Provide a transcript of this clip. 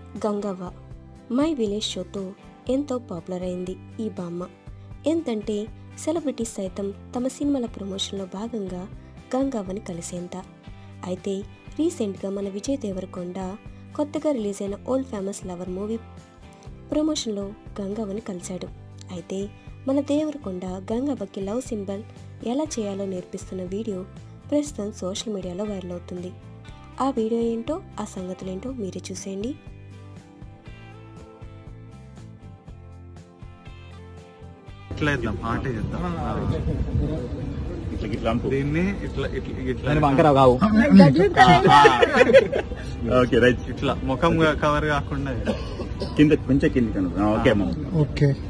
Gangavva my village షోతో ఎంతో popular అయింది ఈ బామ్మ ఎంతంటే సెలబ్రిటీస్ సైతం తమ సినిమాల ప్రమోషన్లో భాగంగా గంగవ్వని కలిసేంత అయితే రీసెంట్గా మన విజయ్ దేవరకొండ కొత్తగా రిలీజ్ అయిన ఓల్డ్ ఫేమస్ లవర్ మూవీ ప్రమోషన్లో గంగవ్వని కలిశాడు అయితే మన దేవరకొండ గంగవ్వకి లవ్ సింబల్ ఎలా చేయాలో నేర్పిస్తున్న వీడియో ప్రస్తుతం సోషల్ మీడియాలో వైరల్ అవుతుంది ఆ వీడియో ఏంటో ఆ సంగతులు ఏంటో మీరే చూసేయండి ఇట్లా ఇద్దాం ఆట చేద్దాం ఇట్లా ఇట్లా అనుకో దీన్ని ఇట్లా ఇట్లా ఇట్లా దాని వంకర కావు ఓకే రైట్ ఇట్లా ముఖం కవర్ కాకుండా కింద కొంచెం కింద ఓకే అమ్మ ఓకే